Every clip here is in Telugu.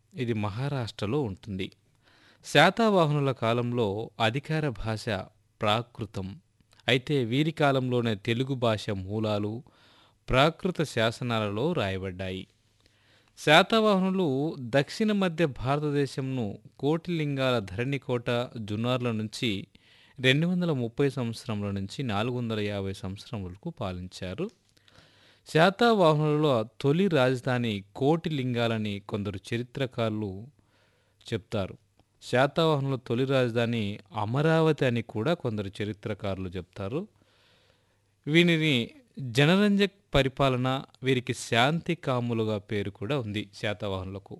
ఇది మహారాష్ట్రలో ఉంటుంది శాతవాహనుల కాలంలో అధికార భాష ప్రాకృతం అయితే వీరి కాలంలోనే తెలుగు భాష మూలాలు ప్రాకృత శాసనాలలో రాయబడ్డాయి శాతవాహనులు దక్షిణ మధ్య భారతదేశంను కోటిలింగాల ధరణికోట జున్నార్ల నుంచి రెండు వందల ముప్పై సంవత్సరముల నుంచి నాలుగు వందల యాభై సంవత్సరములకు పాలించారు శాతవాహనులలో తొలి రాజధాని కోటిలింగాలని కొందరు చరిత్రకారులు చెప్తారు శాతవాహనుల తొలి రాజధాని అమరావతి అని కూడా కొందరు చరిత్రకారులు చెప్తారు వీరిని జనరంజక్ పరిపాలన వీరికి శాంతి కాములుగా పేరు కూడా ఉంది శాతవాహనులకు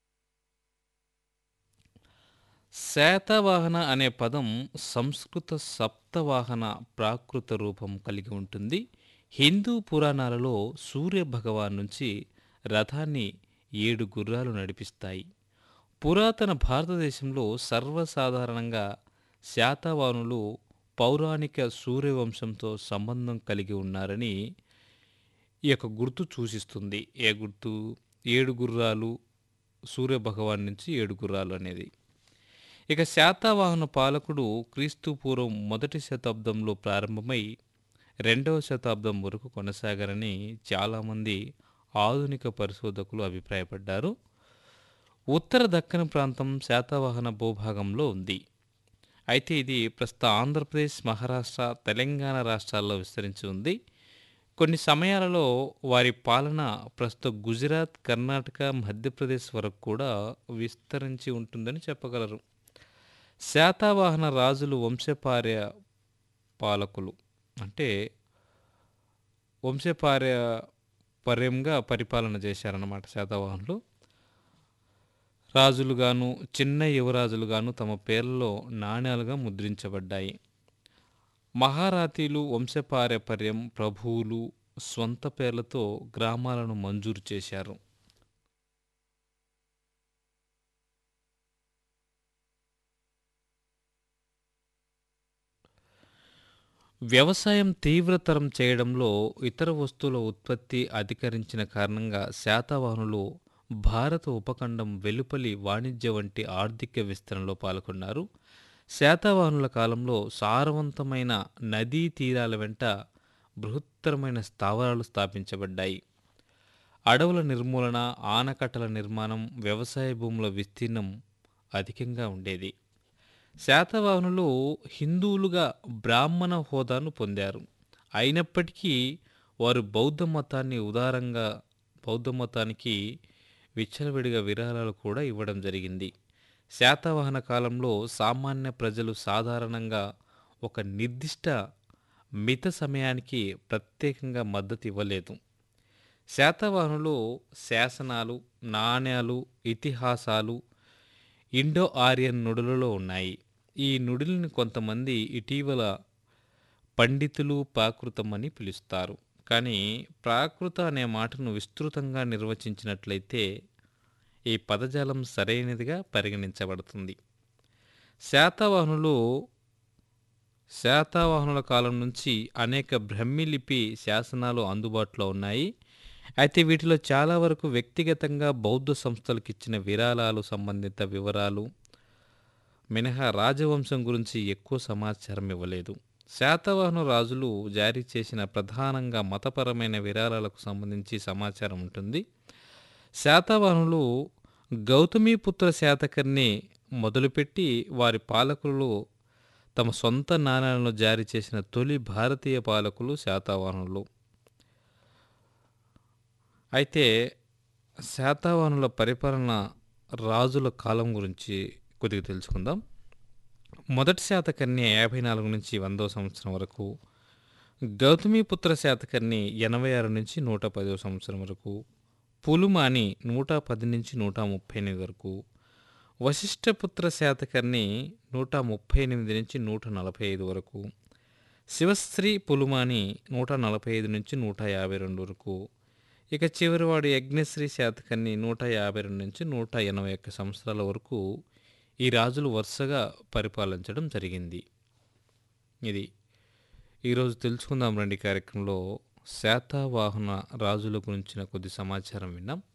శాతవాహన అనే పదం సంస్కృత సప్తవాహన ప్రాకృత రూపం కలిగి ఉంటుంది హిందూ పురాణాలలో సూర్య భగవాన్ నుంచి రథాన్ని ఏడు గుర్రాలు నడిపిస్తాయి పురాతన భారతదేశంలో సర్వసాధారణంగా శాతవాహనులు పౌరాణిక సూర్యవంశంతో సంబంధం కలిగి ఉన్నారని ఈ యొక్క గుర్తు సూచిస్తుంది ఏ గుర్తు ఏడు గుర్రాలు సూర్య భగవాన్ నుంచి ఏడు గుర్రాలు అనేది ఇక శాతవాహన పాలకుడు క్రీస్తు పూర్వం మొదటి శతాబ్దంలో ప్రారంభమై రెండవ శతాబ్దం వరకు కొనసాగారని చాలామంది ఆధునిక పరిశోధకులు అభిప్రాయపడ్డారు ఉత్తర దక్కన ప్రాంతం శాతవాహన భూభాగంలో ఉంది అయితే ఇది ప్రస్తుత ఆంధ్రప్రదేశ్ మహారాష్ట్ర తెలంగాణ రాష్ట్రాల్లో విస్తరించి ఉంది కొన్ని సమయాలలో వారి పాలన ప్రస్తుత గుజరాత్ కర్ణాటక మధ్యప్రదేశ్ వరకు కూడా విస్తరించి ఉంటుందని చెప్పగలరు శాతవాహన రాజులు వంశపార్య పాలకులు అంటే వంశపార్య పర్యంగా పరిపాలన చేశారన్నమాట శాతవాహనులు రాజులుగాను చిన్న యువరాజులుగాను తమ పేర్లలో నాణ్యాలుగా ముద్రించబడ్డాయి మహారాతీలు వంశపారపర్యం ప్రభువులు స్వంత పేర్లతో గ్రామాలను మంజూరు చేశారు వ్యవసాయం తీవ్రతరం చేయడంలో ఇతర వస్తువుల ఉత్పత్తి అధికరించిన కారణంగా శాతవాహనులు భారత ఉపఖండం వెలుపలి వాణిజ్య వంటి ఆర్థిక విస్తరణలో పాల్గొన్నారు శాతవాహనుల కాలంలో సారవంతమైన నదీ తీరాల వెంట బృహత్తరమైన స్థావరాలు స్థాపించబడ్డాయి అడవుల నిర్మూలన ఆనకట్టల నిర్మాణం వ్యవసాయ భూముల విస్తీర్ణం అధికంగా ఉండేది శాతవాహనులు హిందువులుగా బ్రాహ్మణ హోదాను పొందారు అయినప్పటికీ వారు బౌద్ధ మతాన్ని ఉదారంగా బౌద్ధ మతానికి విచ్చలవిడిగా విరాళాలు కూడా ఇవ్వడం జరిగింది శాతవాహన కాలంలో సామాన్య ప్రజలు సాధారణంగా ఒక నిర్దిష్ట మిత సమయానికి ప్రత్యేకంగా మద్దతు ఇవ్వలేదు శాతవాహనులు శాసనాలు నాణ్యాలు ఇతిహాసాలు ఇండో ఆర్యన్ నుడులలో ఉన్నాయి ఈ నుడులను కొంతమంది ఇటీవల పండితులు ప్రాకృతం అని పిలుస్తారు కానీ ప్రాకృత అనే మాటను విస్తృతంగా నిర్వచించినట్లయితే ఈ పదజాలం సరైనదిగా పరిగణించబడుతుంది శాతవాహనులు శాతవాహనుల కాలం నుంచి అనేక బ్రహ్మిలిపి శాసనాలు అందుబాటులో ఉన్నాయి అయితే వీటిలో చాలా వరకు వ్యక్తిగతంగా బౌద్ధ సంస్థలకు ఇచ్చిన విరాళాలు సంబంధిత వివరాలు మినహా రాజవంశం గురించి ఎక్కువ సమాచారం ఇవ్వలేదు శాతవాహన రాజులు జారీ చేసిన ప్రధానంగా మతపరమైన విరాళాలకు సంబంధించి సమాచారం ఉంటుంది శాతవాహనులు గౌతమీపుత్ర శాతకర్ణి మొదలుపెట్టి వారి పాలకులు తమ సొంత నాణ్యాలను జారీ చేసిన తొలి భారతీయ పాలకులు శాతవాహనులు అయితే శాతవాహనుల పరిపాలన రాజుల కాలం గురించి కొద్దిగా తెలుసుకుందాం మొదటి శాతకర్ణి యాభై నాలుగు నుంచి వందో సంవత్సరం వరకు గౌతమిపుత్ర శాతకర్ణి ఎనభై ఆరు నుంచి నూట పదో సంవత్సరం వరకు పులుమాని నూట పది నుంచి నూట ముప్పై ఎనిమిది వరకు వశిష్ఠపుత్ర శాతకర్ణి నూట ముప్పై ఎనిమిది నుంచి నూట నలభై ఐదు వరకు శివశ్రీ పులుమాని నూట నలభై ఐదు నుంచి నూట యాభై రెండు వరకు ఇక చివరివాడు యజ్ఞశ్రీ శాతకర్ణి నూట యాభై రెండు నుంచి నూట ఎనభై ఒక్క సంవత్సరాల వరకు ఈ రాజులు వరుసగా పరిపాలించడం జరిగింది ఇది ఈరోజు తెలుసుకుందాం రండి కార్యక్రమంలో శాతవాహన రాజుల గురించిన కొద్ది సమాచారం విన్నాం